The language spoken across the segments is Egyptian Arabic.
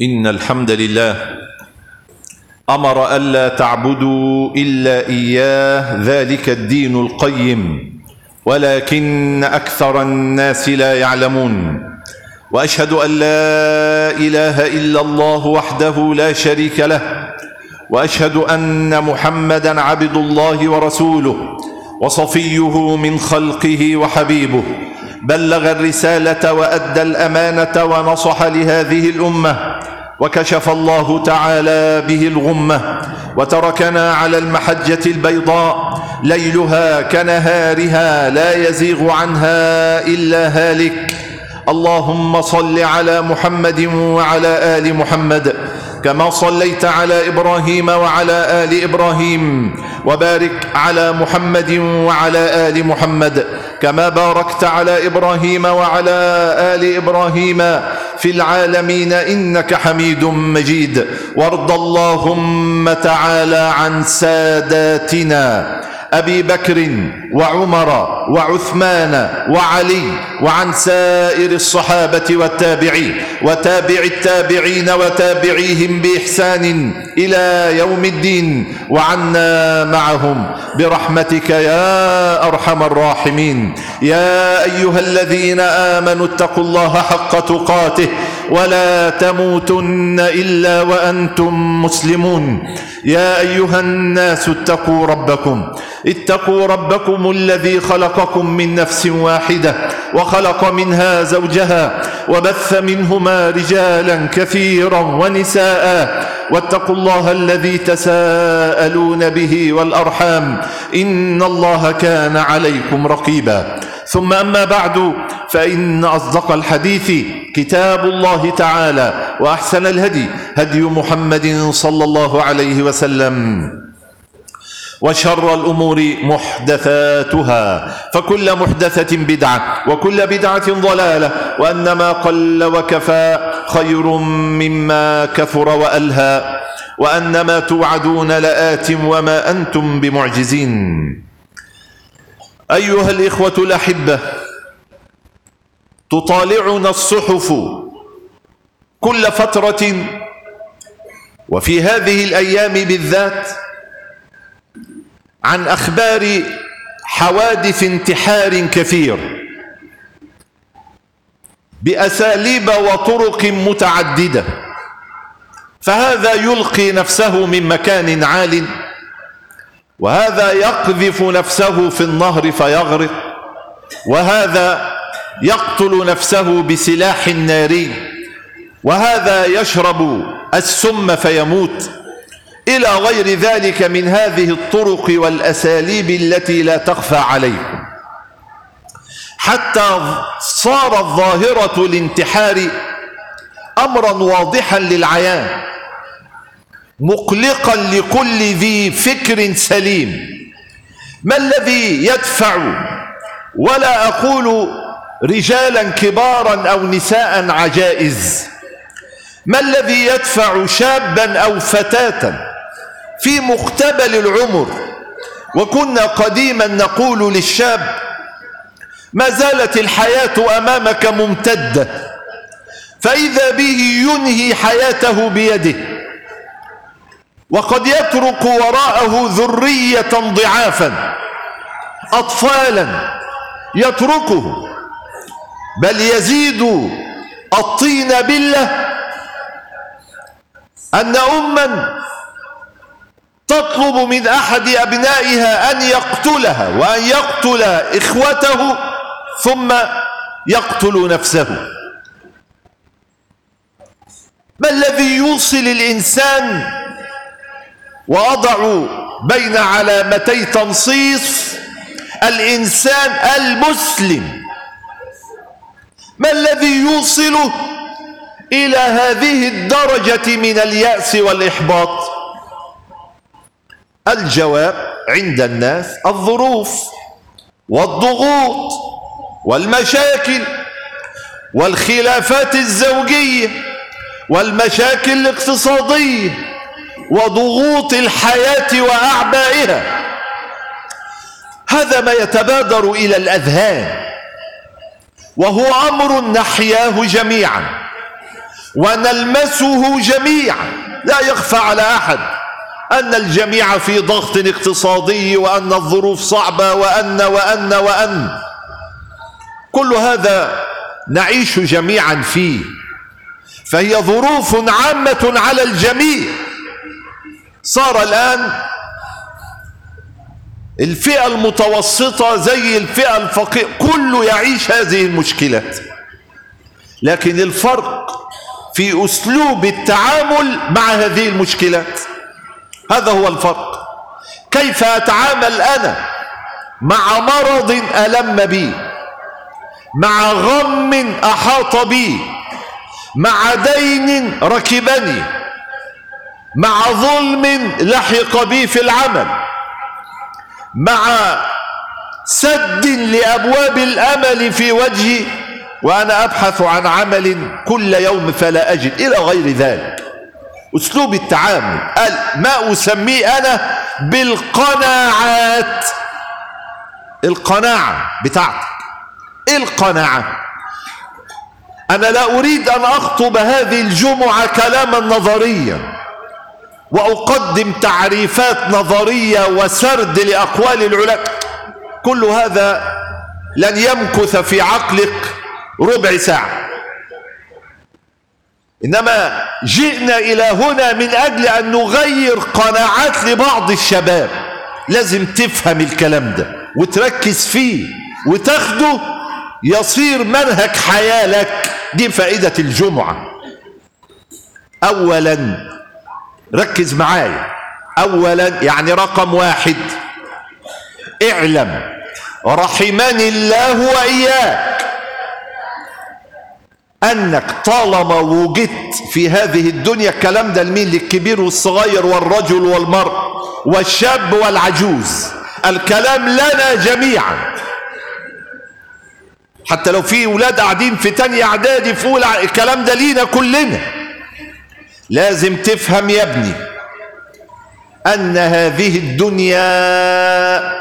إن الحمد لله أمر ألا تعبدوا إلا إياه ذلك الدين القيم ولكن أكثر الناس لا يعلمون وأشهد أن لا إله إلا الله وحده لا شريك له وأشهد أن محمدا عبد الله ورسوله وصفيه من خلقه وحبيبه بلغ الرسالة وأدى الأمانة ونصح لهذه الأمة وكشف الله تعالى به الغمة وتركنا على المحجة البيضاء ليلها كنهارها لا يزيغ عنها إلا هالك اللهم صل على محمد وعلى آل محمد كما صليت على إبراهيم وعلى آل إبراهيم وبارك على محمد وعلى آل محمد كما باركت على إبراهيم وعلى آل إبراهيم في العالمين إنك حميد مجيد وارض اللهم تعالى عن ساداتنا أبي بكر وعمر وعثمان وعلي وعن سائر الصحابة والتابعين وتابع التابعين وتابعيهم بإحسان إلى يوم الدين وعنا معهم برحمتك يا أرحم الراحمين يا أيها الذين آمنوا اتقوا الله حق تقاته ولا تموتن إلا وأنتم مسلمون يا أيها الناس اتقوا ربكم اتقوا ربكم الذي خلقكم من نفس واحدة وخلق منها زوجها وبث منهما رجالا كثيرا ونساء واتقوا الله الذي تساءلون به والأرحام إن الله كان عليكم رقيبا ثم أما بعد فإن أصدق الحديث كتاب الله تعالى وأحسن الهدي هدي محمد صلى الله عليه وسلم وشر الأمور محدثاتها فكل محدثة بدعة وكل بدعة ضلالة وأن ما قل وكفى خير مما كثر وألهى وأن ما توعدون لآت وما أنتم بمعجزين أيها الإخوة الأحبة تطالعنا الصحف كل فترة وفي هذه الأيام بالذات عن أخبار حوادث انتحار كثير بأساليب وطرق متعددة فهذا يلقي نفسه من مكان عال وهذا يقذف نفسه في النهر فيغرق وهذا يقتل نفسه بسلاح ناري وهذا يشرب السم فيموت إلى غير ذلك من هذه الطرق والأساليب التي لا تخفى عليكم حتى صارت ظاهرة الانتحار أمرا واضحا للعيان مقلقا لكل ذي فكر سليم ما الذي يدفع ولا أقول رجالا كبارا أو نساء عجائز ما الذي يدفع شابا أو فتاة في مقتبل العمر وكنا قديما نقول للشاب ما زالت الحياة أمامك ممتدة فإذا به ينهي حياته بيده وقد يترك وراءه ذرية ضعافا أطفالا يتركه بل يزيد الطين بالله أن أما تطلب من أحد أبنائها أن يقتلها وأن يقتل إخوته ثم يقتل نفسه ما الذي يوصل الإنسان وأضع بين علامتي تنصيص الإنسان المسلم ما الذي يوصله إلى هذه الدرجة من اليأس والإحباط الجواب عند الناس الظروف والضغوط والمشاكل والخلافات الزوجية والمشاكل الاقتصادية وضغوط الحياة وأعبائها هذا ما يتبادر إلى الأذهان وهو أمر نحياه جميعا ونلمسه جميعا لا يخفى على أحد أن الجميع في ضغط اقتصادي وأن الظروف صعبة وأن وأن وأن كل هذا نعيش جميعا فيه فهي ظروف عامة على الجميع صار الآن الفئة المتوسطة زي الفئة الفقيرة كله يعيش هذه المشكلات لكن الفرق في أسلوب التعامل مع هذه المشكلات هذا هو الفرق كيف أتعامل أنا مع مرض ألم بي مع غم أحاط بي مع دين ركبني مع ظلم لحق بي في العمل مع سد لأبواب الأمل في وجهي وأنا أبحث عن عمل كل يوم فلا أجد إلى غير ذلك أسلوب التعامل ما أسميه أنا بالقناعات القناعة بتاعتك إيه القناعة أنا لا أريد أن أخطب هذه الجمعة كلاما نظريا وأقدم تعريفات نظرية وسرد لأقوال العلماء كل هذا لن يمكث في عقلك ربع ساعة إنما جئنا إلى هنا من أجل أن نغير قناعات لبعض الشباب لازم تفهم الكلام ده وتركز فيه وتاخده يصير منهج حياة لك دي فائدة الجمعة أولا ركز معايا أولا يعني رقم واحد اعلم رحمني الله وإياك أنك طالما وجدت في هذه الدنيا الكلام ده لمين للكبير والصغير والرجل والمرء والشاب والعجوز الكلام لنا جميعا حتى لو في ولاد قاعدين في تانية اعدادي في اولى الكلام ده لينا كلنا لازم تفهم يا ابني ان هذه الدنيا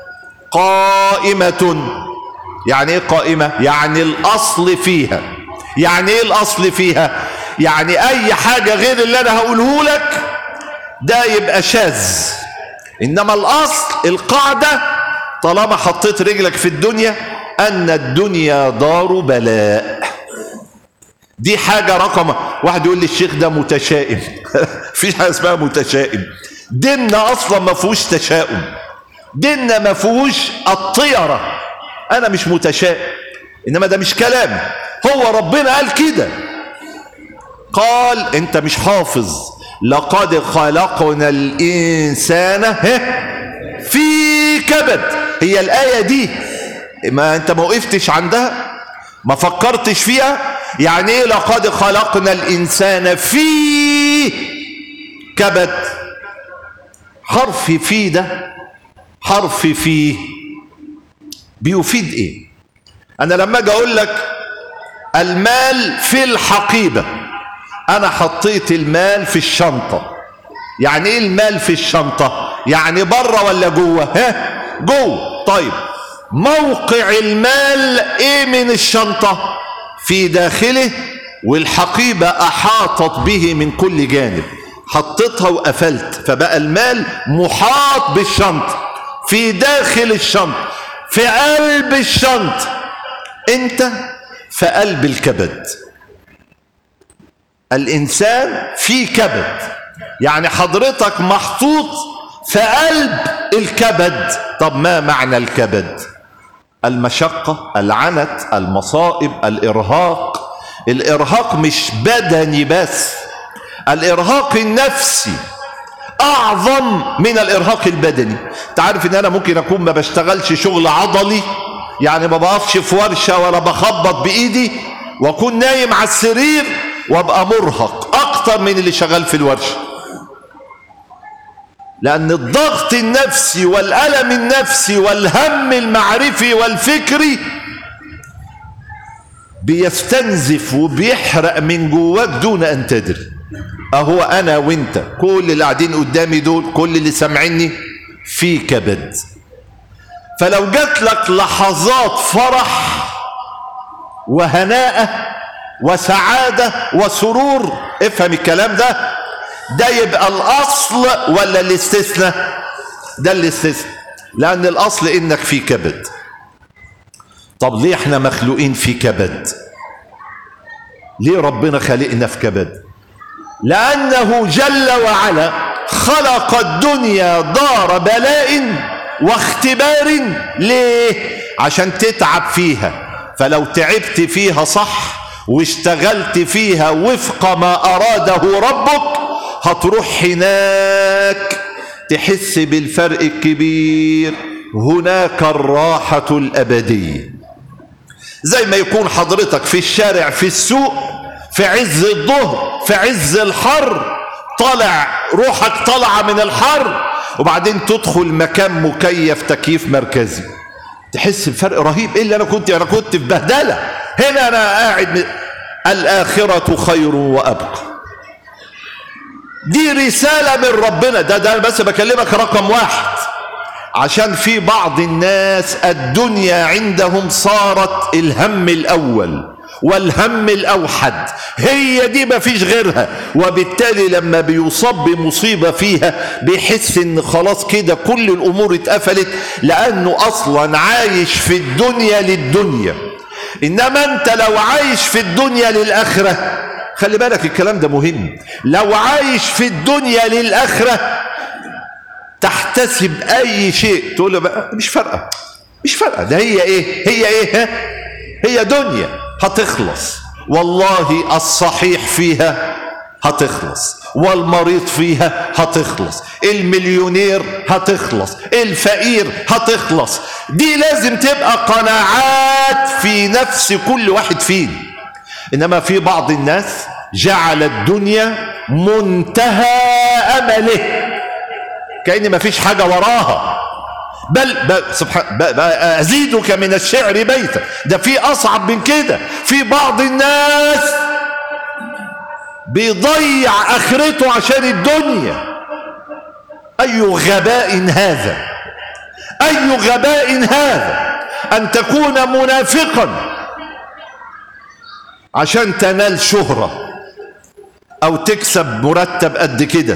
قائمة يعني ايه قائمة يعني الاصل فيها يعني ايه الاصل فيها يعني اي حاجة غير اللي انا هقوله لك ده يبقى شاذ انما الاصل القاعدة طالما حطيت رجلك في الدنيا ان الدنيا دار بلاء دي حاجة رقم واحد يقول لي الشيخ ده متشائم في حاجة اسمها متشائم ديننا اصلا ما فيهوش تشاؤم ديننا ما فيهوش الطيرة انا مش متشائم انما ده مش كلامي هو ربنا قال كده قال انت مش حافظ لقد خلقنا الانسان في كبد هي الايه دي ما انت ما وقفتش عندها ما فكرتش فيها يعني ايه لقد خلقنا الانسان في كبد حرف في ده حرف في بيفيد ايه انا لما اجي اقول لك المال في الحقيبة انا حطيت المال في الشنطة يعني ايه المال في الشنطة يعني بره ولا جوه ها جوه طيب موقع المال ايه من الشنطة في داخله والحقيبة احاطت به من كل جانب حطيتها وقفلت فبقى المال محاط بالشنطة في داخل الشنطة في قلب الشنطة انت في قلب الكبد الانسان في كبد يعني حضرتك محطوط في قلب الكبد طب ما معنى الكبد المشقة العنت المصائب الإرهاق الإرهاق مش بدني بس الإرهاق النفسي أعظم من الإرهاق البدني تعرف إن أنا ممكن أكون ما بشتغلش شغل عضلي يعني ما بقفش في ورشة ولا بخبط بإيدي وأكون نايم على السرير وأبقى مرهق أكتر من اللي شغال في الورشة لأن الضغط النفسي والألم النفسي والهم المعرفي والفكري بيستنزف وبيحرق من جواك دون أن تدري أهو أنا وإنت كل اللي قاعدين قدامي دول كل اللي سامعيني في كبد فلو جات لك لحظات فرح وهناء وسعادة وسرور افهم الكلام ده ده يبقى الأصل ولا الاستثناء ده الاستثناء لأن الأصل إنك في كبد طب ليه احنا مخلوقين في كبد ليه ربنا خلقنا في كبد لأنه جل وعلا خلق الدنيا دار بلاء واختبار ليه عشان تتعب فيها فلو تعبت فيها صح واشتغلت فيها وفق ما أراده ربك هتروح هناك تحس بالفرق الكبير هناك الراحة الأبدية زي ما يكون حضرتك في الشارع في السوق في عز الظهر في عز الحر طالع روحك طالعة من الحر وبعدين تدخل مكان مكيف تكييف مركزي تحس بفرق رهيب ايه اللي انا كنت انا كنت في بهدله هنا انا قاعد الاخره خير وابقى دي رساله من ربنا ده ده بس بكلمك رقم واحد عشان في بعض الناس الدنيا عندهم صارت الهم الاول والهم الاوحد هي دي ما فيش غيرها وبالتالي لما بيصاب بمصيبه فيها بيحس ان خلاص كده كل الامور اتقفلت لانه اصلا عايش في الدنيا للدنيا انما انت لو عايش في الدنيا للاخره خلي بالك الكلام ده مهم لو عايش في الدنيا للاخره تحتسب اي شيء تقول له بقى مش فارقه مش فارقه ده هي ايه هي ايه ها؟ هي دنيا هتخلص والله الصحيح فيها هتخلص والمريض فيها هتخلص المليونير هتخلص الفقير هتخلص دي لازم تبقى قناعات في نفس كل واحد فينا انما في بعض الناس جعل الدنيا منتهى امله كأن ما فيش حاجة وراها بل, بل سبحان بل بل أزيدك من الشعر بيتا ده في أصعب من كده في بعض الناس بيضيع آخرته عشان الدنيا أي غباء هذا أي غباء هذا أن تكون منافقا عشان تنال شهرة أو تكسب مرتب قد كده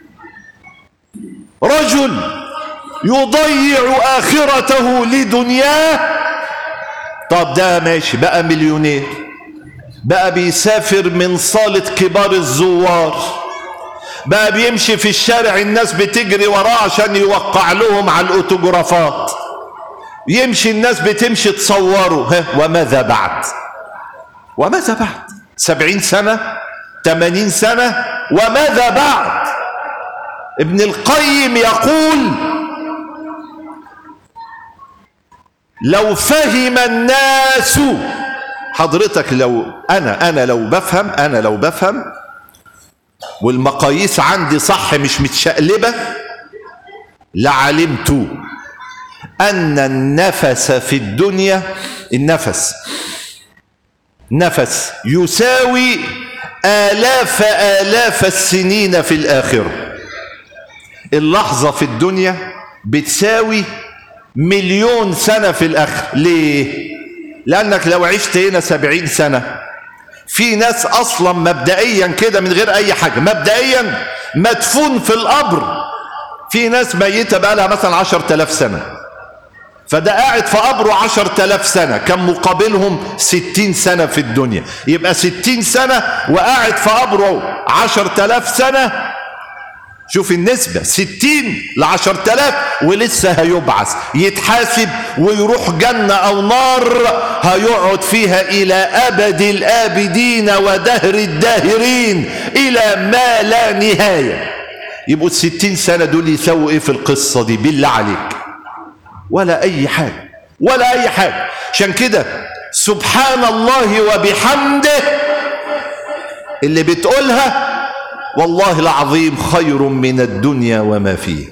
رجل يضيع آخرته لدنياه طب ده ماشي بقى مليونير بقى بيسافر من صالة كبار الزوار بقى بيمشي في الشارع الناس بتجري وراه عشان يوقع لهم على الاوتوجرافات يمشي الناس بتمشي تصوره ها وماذا بعد وماذا بعد سبعين سنة ثمانين سنة وماذا بعد ابن القيم يقول لو فهم الناس حضرتك لو انا انا لو بفهم انا لو بفهم والمقاييس عندي صح مش متشقلبه لعلمت ان النفس في الدنيا النفس نفس يساوي آلاف آلاف السنين في الآخرة اللحظة في الدنيا بتساوي مليون سنة في الآخر ليه؟ لأنك لو عشت هنا سبعين سنة في ناس أصلا مبدئيا كده من غير أي حاجة مبدئيا مدفون في القبر في ناس ميتة بقى لها مثلا عشر تلاف سنة فده قاعد في قبره عشر تلاف سنة كان مقابلهم ستين سنة في الدنيا يبقى ستين سنة وقاعد في قبره عشر تلاف سنة شوف النسبة ستين لعشر تلاف ولسه هيبعث يتحاسب ويروح جنة أو نار هيقعد فيها إلى أبد الآبدين ودهر الداهرين إلى ما لا نهاية يبقوا الستين سنة دول يسووا إيه في القصة دي بالله عليك ولا أي حاجة ولا أي حاجة عشان كده سبحان الله وبحمده اللي بتقولها والله العظيم خير من الدنيا وما فيها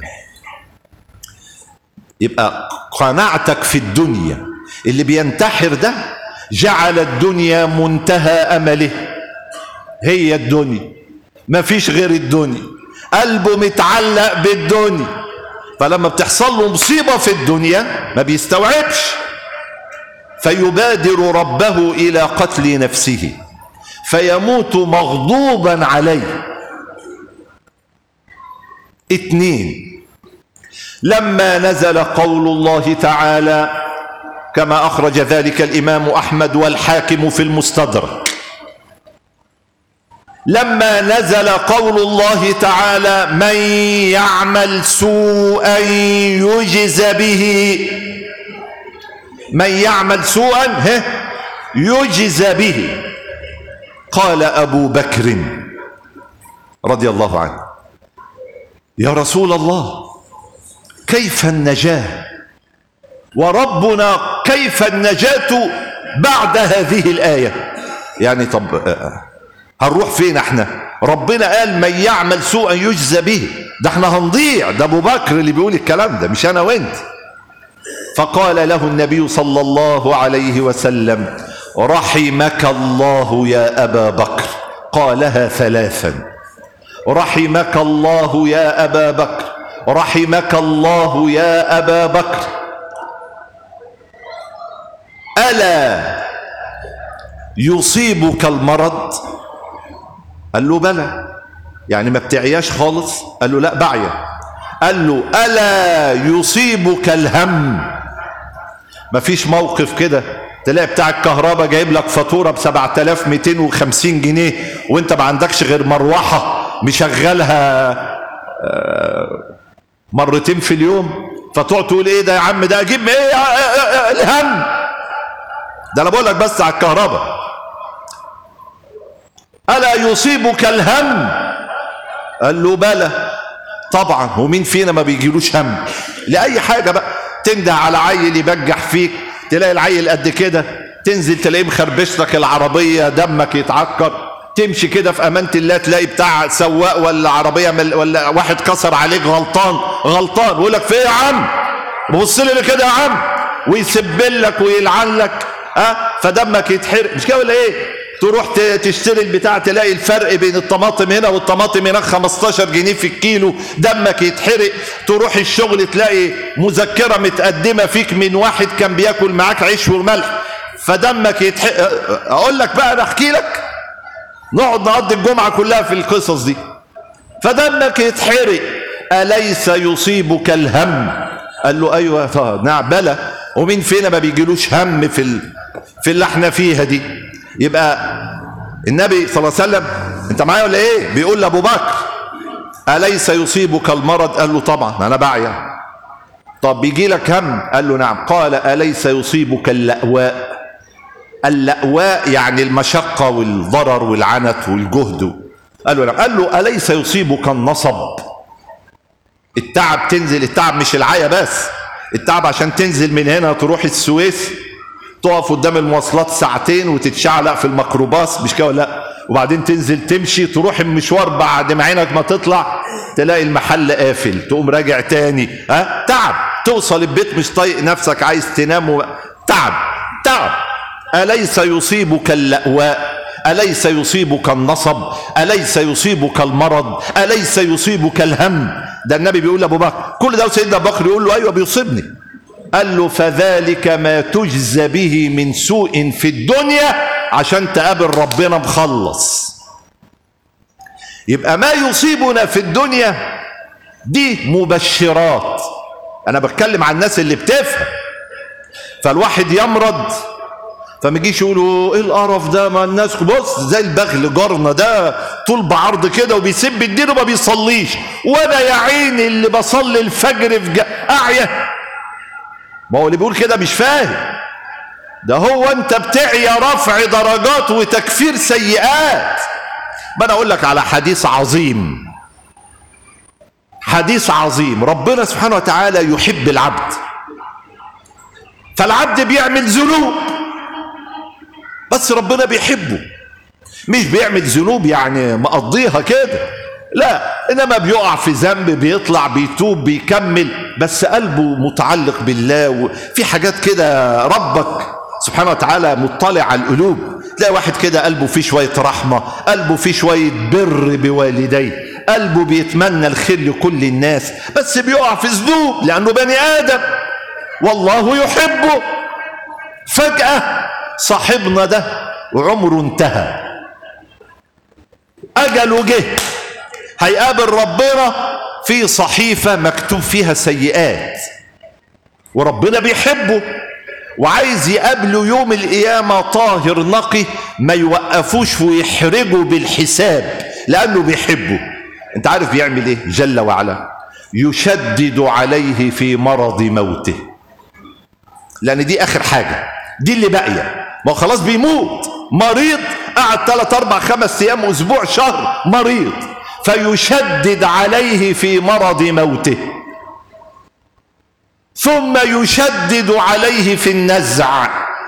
يبقى قناعتك في الدنيا اللي بينتحر ده جعل الدنيا منتهى أمله هي الدنيا ما فيش غير الدنيا قلبه متعلق بالدنيا فلما بتحصل له مصيبة في الدنيا ما بيستوعبش فيبادر ربه إلى قتل نفسه فيموت مغضوبا عليه اتنين لما نزل قول الله تعالى كما أخرج ذلك الإمام أحمد والحاكم في المستدرك لما نزل قول الله تعالى من يعمل سوءا يجز به من يعمل سوءا يجز به قال أبو بكر رضي الله عنه يا رسول الله كيف النجاة وربنا كيف النجاة بعد هذه الآية يعني طب هنروح فين احنا ربنا قال من يعمل سوءا يجزى به ده احنا هنضيع ده ابو بكر اللي بيقول الكلام ده مش انا وانت فقال له النبي صلى الله عليه وسلم رحمك الله يا ابا بكر قالها ثلاثا رحمك الله يا ابا بكر رحمك الله يا ابا بكر الا يصيبك المرض قال له بلى يعني ما بتعياش خالص قال له لا بعيا قال له ألا يصيبك الهم ما فيش موقف كده تلاقي بتاع الكهرباء جايب لك فاتورة ب 7250 جنيه وانت ما عندكش غير مروحة مشغلها مرتين في اليوم فتقعد تقول ايه ده يا عم ده اجيب ايه الهم ده انا بقول لك بس على الكهرباء ألا يصيبك الهم قال له بلى طبعا ومين فينا ما بيجيلوش هم لأي حاجة بقى تنده على عيل يبجح فيك تلاقي العيل قد كده تنزل تلاقيه مخربش لك العربية دمك يتعكر تمشي كده في أمانة الله تلاقي بتاع سواق ولا عربية مل ولا واحد كسر عليك غلطان غلطان ويقول لك في ايه يا عم بص لي كده يا عم ويسبل لك ويلعن لك ها أه؟ فدمك يتحرق مش كده ولا ايه تروح تشتري البتاع تلاقي الفرق بين الطماطم هنا والطماطم هناك 15 جنيه في الكيلو دمك يتحرق تروح الشغل تلاقي مذكرة متقدمة فيك من واحد كان بياكل معاك عيش وملح فدمك يتحرق اقول لك بقى انا احكي لك نقعد نقضي الجمعة كلها في القصص دي فدمك يتحرق أليس يصيبك الهم قال له أيوة نعم بلى ومين فينا ما بيجيلوش هم في ال... في اللي احنا فيها دي يبقى النبي صلى الله عليه وسلم انت معايا ولا ايه بيقول لابو بكر اليس يصيبك المرض قال له طبعا انا بعيا طب بيجي لك هم قال له نعم قال اليس يصيبك اللأواء اللأواء يعني المشقة والضرر والعنت والجهد قال له نعم قال له أليس يصيبك النصب التعب تنزل التعب مش العيا بس التعب عشان تنزل من هنا تروح السويس تقف قدام المواصلات ساعتين وتتشعلق في الميكروباص مش كده ولا لا وبعدين تنزل تمشي تروح المشوار بعد ما عينك ما تطلع تلاقي المحل قافل تقوم راجع تاني ها تعب توصل البيت مش طايق نفسك عايز تنام و... تعب تعب أليس يصيبك اللأواء أليس يصيبك النصب أليس يصيبك المرض أليس يصيبك الهم ده النبي بيقول لأبو بكر كل ده سيدنا أبو بكر يقول له أيوة بيصيبني قال له فذلك ما تجزى به من سوء في الدنيا عشان تقابل ربنا مخلص يبقى ما يصيبنا في الدنيا دي مبشرات انا بتكلم عن الناس اللي بتفهم فالواحد يمرض فما يجيش يقولوا ايه القرف ده ما الناس بص زي البغل جارنا ده طول بعرض كده وبيسب الدين وما بيصليش وانا يا عيني اللي بصلي الفجر في اعيا ما هو اللي بيقول كده مش فاهم ده هو انت بتعيا رفع درجات وتكفير سيئات ما انا اقول لك على حديث عظيم حديث عظيم ربنا سبحانه وتعالى يحب العبد فالعبد بيعمل ذنوب بس ربنا بيحبه مش بيعمل ذنوب يعني مقضيها كده لا انما بيقع في ذنب بيطلع بيتوب بيكمل بس قلبه متعلق بالله وفي حاجات كده ربك سبحانه وتعالى مطلع على القلوب تلاقي واحد كده قلبه فيه شوية رحمة قلبه فيه شوية بر بوالديه قلبه بيتمنى الخير لكل الناس بس بيقع في ذنوب لأنه بني آدم والله يحبه فجأة صاحبنا ده عمره انتهى اجله جه هيقابل ربنا في صحيفة مكتوب فيها سيئات وربنا بيحبه وعايز يقابله يوم القيامة طاهر نقي ما يوقفوش ويحرجوا بالحساب لأنه بيحبه انت عارف بيعمل ايه جل وعلا يشدد عليه في مرض موته لأن دي آخر حاجة دي اللي باقية ما هو خلاص بيموت مريض قعد 3 4 5 ايام اسبوع شهر مريض فيشدد عليه في مرض موته ثم يشدد عليه في النزع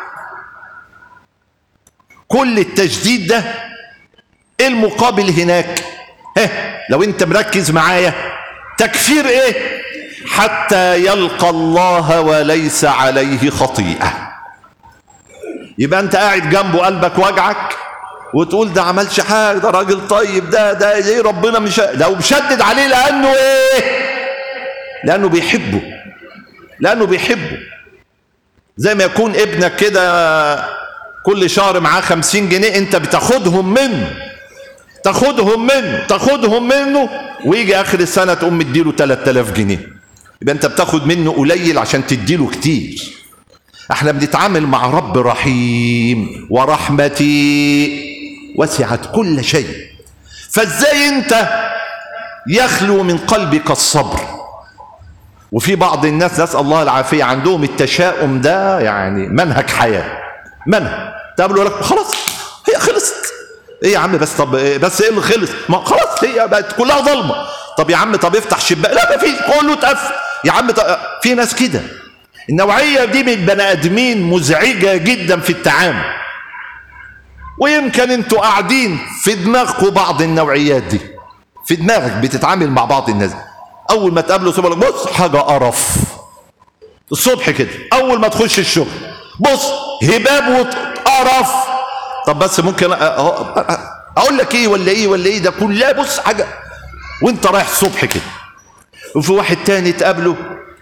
كل التشديد ده ايه المقابل هناك ها لو انت مركز معايا تكفير ايه حتى يلقى الله وليس عليه خطيئه يبقى انت قاعد جنبه قلبك وجعك وتقول ده عملش حاجه ده راجل طيب ده ده ليه ربنا مش لو مشدد عليه لانه ايه لانه بيحبه لانه بيحبه زي ما يكون ابنك كده كل شهر معاه خمسين جنيه انت بتاخدهم منه تاخدهم منه تاخدهم منه ويجي اخر السنه تقوم مديله 3000 جنيه يبقى انت بتاخد منه قليل عشان تديله كتير احنا بنتعامل مع رب رحيم ورحمتي وسعت كل شيء فازاي انت يخلو من قلبك الصبر وفي بعض الناس نسال الله العافيه عندهم التشاؤم ده يعني منهج حياه منهج تقابله لك خلاص هي خلصت ايه يا عم بس طب بس ايه اللي خلص ما خلاص هي بقت كلها ضلمه طب يا عم طب افتح شباك لا ما فيش كله اتقفل يا عم طب في ناس كده النوعيه دي من البني ادمين مزعجه جدا في التعامل ويمكن انتوا قاعدين في دماغكم بعض النوعيات دي في دماغك بتتعامل مع بعض الناس اول ما تقابله سيبك بص حاجه قرف الصبح كده اول ما تخش الشغل بص هباب وقرف طب بس ممكن اقول لك ايه ولا ايه ولا ايه ده كلها بص حاجه وانت رايح الصبح كده وفي واحد تاني تقابله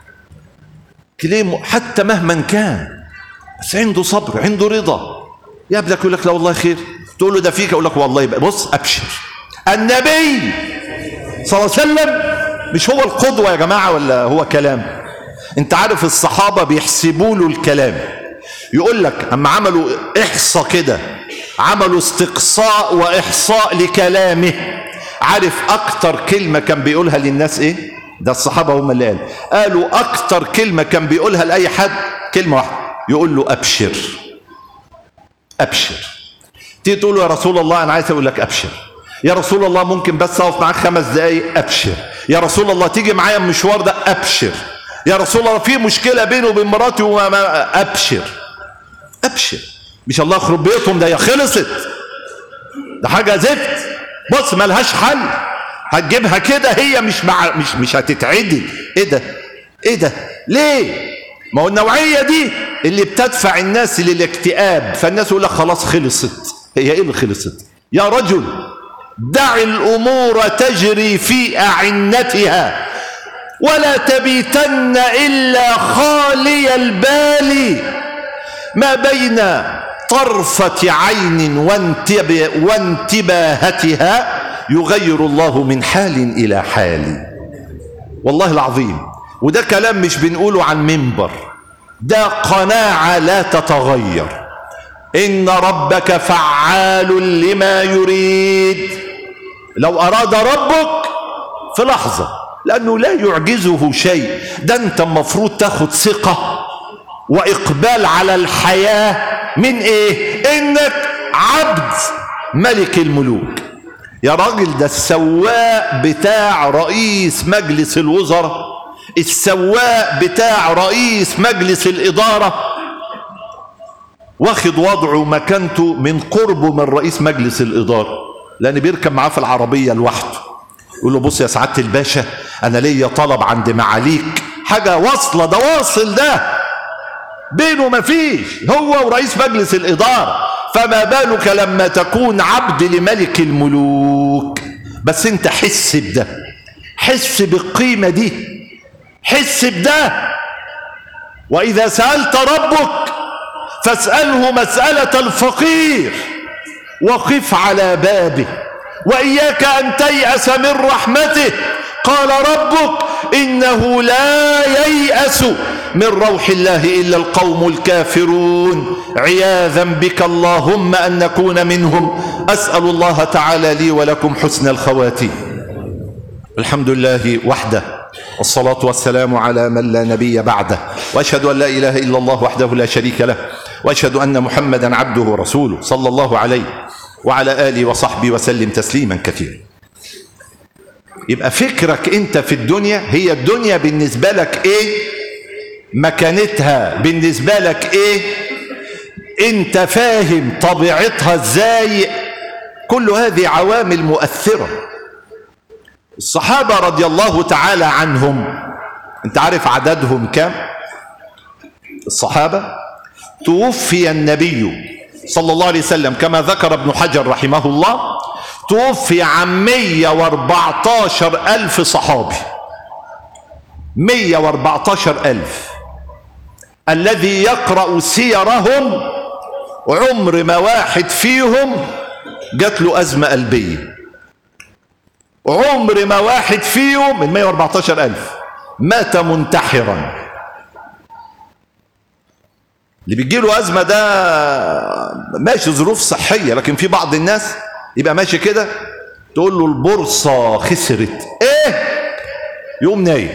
كليمه حتى مهما كان بس عنده صبر عنده رضا يقابلك يقول لك لا والله خير تقول له ده فيك يقول لك والله يبقى بص ابشر النبي صلى الله عليه وسلم مش هو القدوه يا جماعه ولا هو كلام انت عارف الصحابه بيحسبوا له الكلام يقول لك اما عملوا احصاء كده عملوا استقصاء واحصاء لكلامه عارف اكتر كلمه كان بيقولها للناس ايه ده الصحابه هم اللي قالوا قالوا اكتر كلمه كان بيقولها لاي حد كلمه واحده يقول له ابشر ابشر تيجي تقول له يا رسول الله انا عايز اقول لك ابشر يا رسول الله ممكن بس اقف معاك خمس دقايق ابشر يا رسول الله تيجي معايا المشوار ده ابشر يا رسول الله في مشكله بيني وبين مراتي وما ابشر ابشر مش الله يخرب بيتهم ده يا خلصت ده حاجه زفت بص ملهاش حل هتجيبها كده هي مش مع مش مش هتتعدل ايه ده ايه ده ليه ما هو النوعيه دي اللي بتدفع الناس للاكتئاب فالناس يقول لك خلاص خلصت هي ايه اللي خلصت يا رجل دع الامور تجري في اعنتها ولا تبيتن الا خالي البال ما بين طرفه عين وانتب وانتباهتها يغير الله من حال الى حال والله العظيم وده كلام مش بنقوله عن منبر ده قناعه لا تتغير ان ربك فعال لما يريد لو اراد ربك في لحظه لانه لا يعجزه شيء ده انت المفروض تاخد ثقه واقبال على الحياه من ايه انك عبد ملك الملوك يا راجل ده السواق بتاع رئيس مجلس الوزراء السواق بتاع رئيس مجلس الإدارة واخد وضعه مكانته من قربه من رئيس مجلس الإدارة لأن بيركب معاه في العربية لوحده يقول له بص يا سعادة الباشا أنا ليا طلب عند معاليك حاجة واصلة ده واصل ده بينه مفيش هو ورئيس مجلس الإدارة فما بالك لما تكون عبد لملك الملوك بس انت حس بده حس بالقيمة دي حس بده وإذا سألت ربك فاسأله مسألة الفقير وقف على بابه وإياك أن تيأس من رحمته قال ربك إنه لا ييأس من روح الله إلا القوم الكافرون عياذا بك اللهم أن نكون منهم أسأل الله تعالى لي ولكم حسن الخواتيم الحمد لله وحده والصلاة والسلام على من لا نبي بعده وأشهد أن لا إله إلا الله وحده لا شريك له وأشهد أن محمدا عبده ورسوله صلى الله عليه وعلى آله وصحبه وسلم تسليما كثيرا يبقى فكرك انت في الدنيا هي الدنيا بالنسبة لك ايه مكانتها بالنسبة لك ايه انت فاهم طبيعتها ازاي كل هذه عوامل مؤثرة الصحابة رضي الله تعالى عنهم انت عارف عددهم كم الصحابة توفي النبي صلى الله عليه وسلم كما ذكر ابن حجر رحمه الله توفي عن 114 ألف صحابي 114 ألف الذي يقرأ سيرهم عمر ما واحد فيهم جات له أزمة قلبية عمر ما واحد فيهم من 114 ألف مات منتحرا اللي بيجي له أزمة ده ماشي ظروف صحية لكن في بعض الناس يبقى ماشي كده تقول له البورصة خسرت ايه يقوم نايم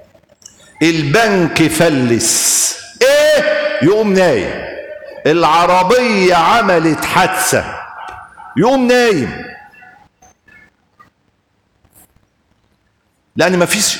البنك فلس ايه يقوم نايم العربية عملت حادثة يقوم نايم لأن ما فيش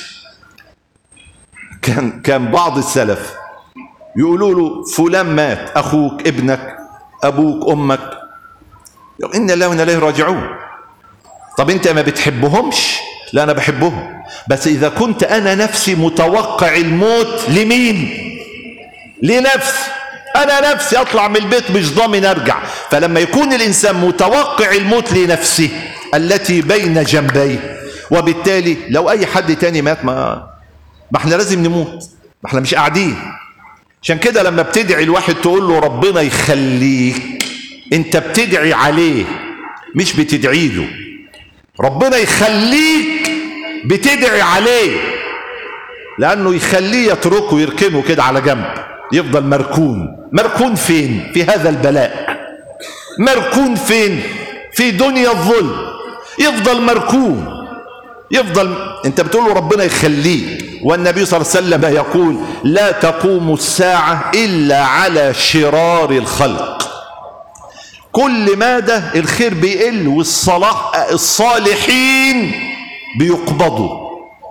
كان كان بعض السلف يقولوا له فلان مات أخوك ابنك أبوك أمك إن الله وإنا إليه راجعون طب أنت ما بتحبهمش لا أنا بحبهم بس إذا كنت أنا نفسي متوقع الموت لمين لنفسي أنا نفسي أطلع من البيت مش ضامن أرجع فلما يكون الإنسان متوقع الموت لنفسه التي بين جنبيه وبالتالي لو أي حد تاني مات ما ما احنا لازم نموت ما احنا مش قاعدين عشان كده لما بتدعي الواحد تقول له ربنا يخليك انت بتدعي عليه مش بتدعي له ربنا يخليك بتدعي عليه لانه يخليه يتركه يركنه كده على جنب يفضل مركون مركون فين في هذا البلاء مركون فين في دنيا الظلم يفضل مركون يفضل انت بتقول له ربنا يخليك والنبي صلى الله عليه وسلم يقول لا تقوم الساعة إلا على شرار الخلق كل مادة الخير بيقل والصلاح الصالحين بيقبضوا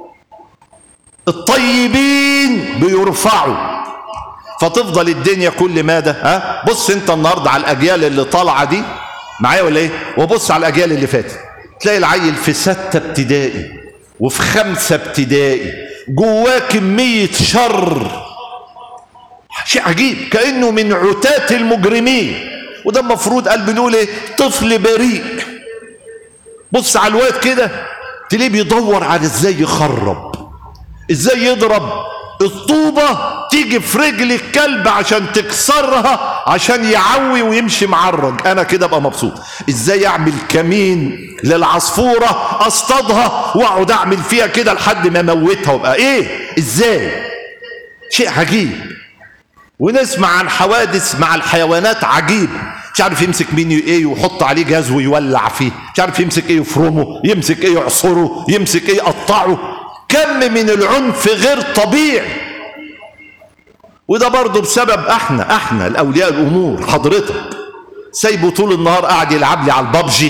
الطيبين بيرفعوا فتفضل الدنيا كل مادة ها بص انت النهاردة على الأجيال اللي طالعة دي معايا ولا ايه وبص على الأجيال اللي فاتت تلاقي العيل في ستة ابتدائي وفي خمسة ابتدائي جواه كمية شر شيء عجيب كأنه من عتاة المجرمين وده المفروض قال بنقول ايه طفل بريء بص على الواد كده تلاقيه بيدور على ازاي يخرب ازاي يضرب الطوبة تيجي في رجل الكلب عشان تكسرها عشان يعوي ويمشي معرج انا كده ابقى مبسوط ازاي اعمل كمين للعصفورة اصطادها واقعد اعمل فيها كده لحد ما اموتها وابقى ايه ازاي شيء عجيب ونسمع عن حوادث مع الحيوانات عجيب مش عارف يمسك مين ايه ويحط عليه جاز ويولع فيه مش عارف يمسك ايه يفرمه يمسك ايه يعصره يمسك ايه يقطعه كم من العنف غير طبيعي وده برضه بسبب احنا احنا الاولياء الامور حضرتك سايبه طول النهار قاعد يلعب لي على البابجي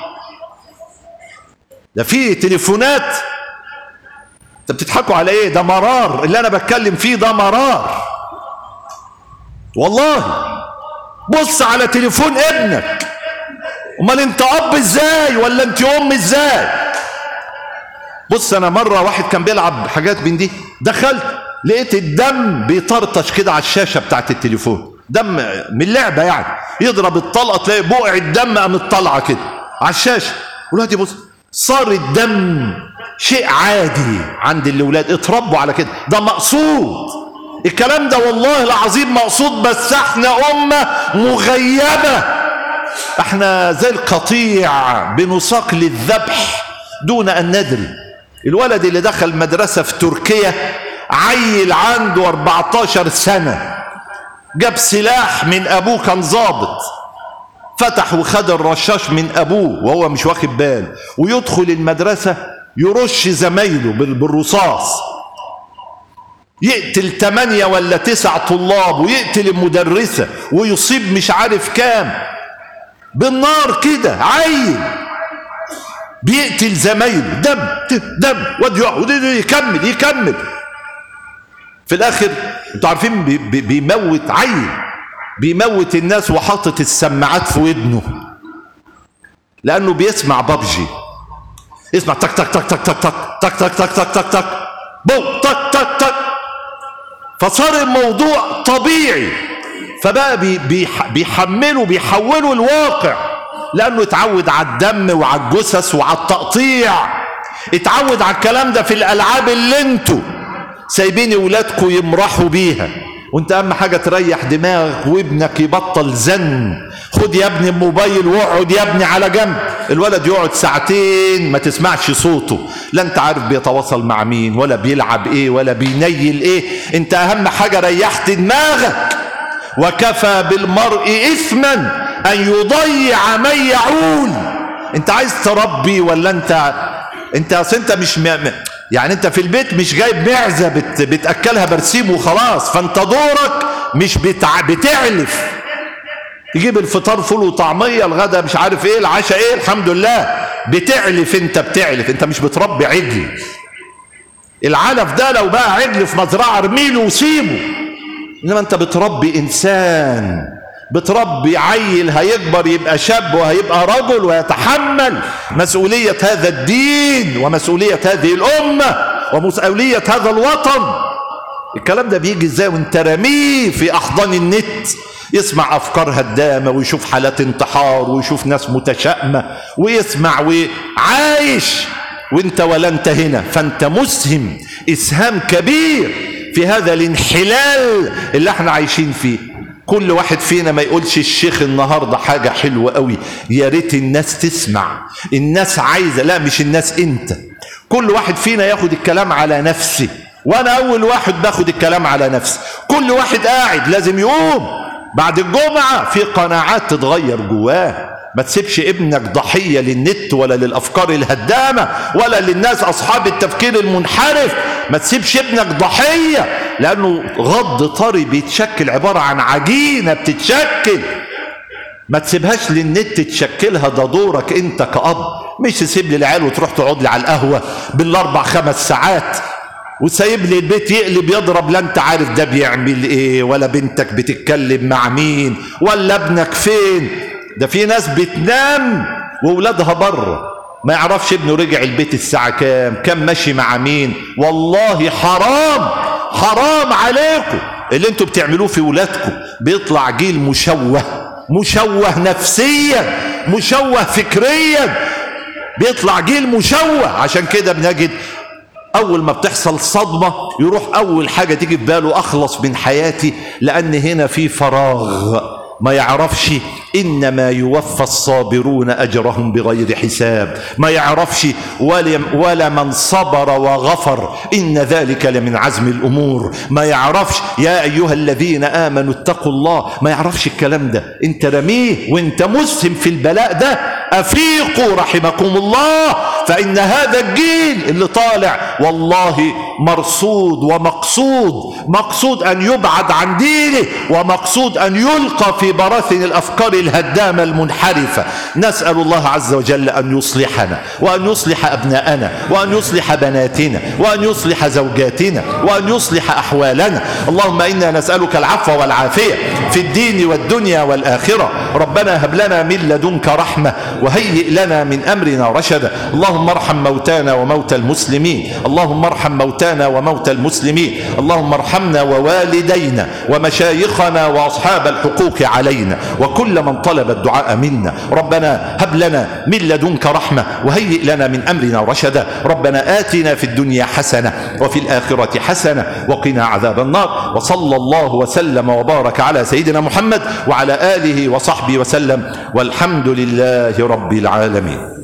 ده في تليفونات انت بتضحكوا على ايه ده مرار اللي انا بتكلم فيه ده مرار والله بص على تليفون ابنك امال انت اب ازاي ولا انت ام ازاي بص انا مره واحد كان بيلعب حاجات من دي دخلت لقيت الدم بيطرطش كده على الشاشه بتاعت التليفون دم من اللعبه يعني يضرب الطلقه تلاقي بقع الدم قامت طالعه كده على الشاشه ولادي بص صار الدم شيء عادي عند الاولاد اتربوا على كده ده مقصود الكلام ده والله العظيم مقصود بس احنا امه مغيبه احنا زي القطيع بنساق للذبح دون ان ندري الولد اللي دخل مدرسة في تركيا عيل عنده 14 سنة جاب سلاح من ابوه كان ظابط فتح وخد الرشاش من ابوه وهو مش واخد بال ويدخل المدرسة يرش زمايله بال- بالرصاص يقتل تمانية ولا تسع طلاب ويقتل المدرسة ويصيب مش عارف كام بالنار كده عيل بيقتل زمايله دم دم ودي ودي- يكمل يكمل في الاخر انتوا عارفين بي- بي- بيموت عيل بيموت الناس وحاطط السماعات في ودنه لانه بيسمع بابجي يسمع تك تك تك تك تك تك تك تك تك تك تك بو تك تك تك فصار الموضوع طبيعي فبقى بي بيح بيحملوا بيحولوا الواقع لانه اتعود على الدم وعلى الجثث وعلى التقطيع اتعود على الكلام ده في الالعاب اللي انتوا سايبين ولادكم يمرحوا بيها وانت اهم حاجه تريح دماغك وابنك يبطل زن خد يا ابني الموبايل واقعد يا ابني على جنب الولد يقعد ساعتين ما تسمعش صوته لا انت عارف بيتواصل مع مين ولا بيلعب ايه ولا بينيل ايه انت اهم حاجه ريحت دماغك وكفى بالمرء اثما ان يضيع من يعول انت عايز تربي ولا انت انت اصل انت مش م... م- يعني انت في البيت مش جايب معزه بت... بتاكلها برسيم وخلاص فانت دورك مش بتع... بتعلف تجيب الفطار فول وطعميه الغدا مش عارف ايه العشاء ايه الحمد لله بتعلف انت بتعلف انت مش بتربي عجل العلف ده لو بقى عجل في مزرعه ارميله وسيبه انما انت بتربي انسان بتربي عيل هيكبر يبقى شاب وهيبقى رجل ويتحمل مسؤولية هذا الدين ومسؤولية هذه الأمة ومسؤولية هذا الوطن الكلام ده بيجي ازاي وانت رميه في أحضان النت يسمع أفكار هدامة ويشوف حالات انتحار ويشوف ناس متشائمة ويسمع وعايش وانت ولا انت هنا فانت مسهم اسهام كبير في هذا الانحلال اللي احنا عايشين فيه كل واحد فينا ما يقولش الشيخ النهارده حاجه حلوه قوي يا ريت الناس تسمع الناس عايزه لا مش الناس انت كل واحد فينا ياخد الكلام على نفسه وانا اول واحد باخد الكلام على نفسي كل واحد قاعد لازم يقوم بعد الجمعه في قناعات تتغير جواه ما تسيبش ابنك ضحية للنت ولا للأفكار الهدامة ولا للناس أصحاب التفكير المنحرف ما تسيبش ابنك ضحية لأنه غض طري بيتشكل عبارة عن عجينة بتتشكل ما تسيبهاش للنت تشكلها ده دورك انت كأب مش تسيب لي العيال وتروح تقعد لي على القهوة بالاربع خمس ساعات وسايب لي البيت يقلب يضرب لا انت عارف ده بيعمل ايه ولا بنتك بتتكلم مع مين ولا ابنك فين ده في ناس بتنام وولادها بره ما يعرفش ابنه رجع البيت الساعة كام كم ماشي مع مين والله حرام حرام عليكم اللي انتوا بتعملوه في ولادكم بيطلع جيل مشوه مشوه نفسيا مشوه فكريا بيطلع جيل مشوه عشان كده بنجد اول ما بتحصل صدمه يروح اول حاجه تيجي في باله اخلص من حياتي لان هنا في فراغ ما يعرفش انما يوفى الصابرون اجرهم بغير حساب ما يعرفش ولا, ولا من صبر وغفر ان ذلك لمن عزم الامور ما يعرفش يا ايها الذين امنوا اتقوا الله ما يعرفش الكلام ده انت رميه وانت مسهم في البلاء ده افيقوا رحمكم الله فان هذا الجيل اللي طالع والله مرصود ومقصود مقصود ان يبعد عن دينه ومقصود ان يلقى في براثن الافكار الهدامه المنحرفه نسال الله عز وجل ان يصلحنا وان يصلح ابناءنا وان يصلح بناتنا وان يصلح زوجاتنا وان يصلح احوالنا اللهم انا نسالك العفو والعافيه في الدين والدنيا والاخره ربنا هب لنا من لدنك رحمه وهيئ لنا من امرنا رشدا اللهم ارحم موتانا وموتى المسلمين اللهم ارحم موتانا وموتى المسلمين اللهم ارحمنا ووالدينا ومشايخنا واصحاب الحقوق علينا وكل من من طلب الدعاء منا ربنا هب لنا من لدنك رحمة وهيئ لنا من أمرنا رشدا ربنا آتنا في الدنيا حسنة وفي الآخرة حسنة وقنا عذاب النار وصلى الله وسلم وبارك على سيدنا محمد وعلى آله وصحبه وسلم والحمد لله رب العالمين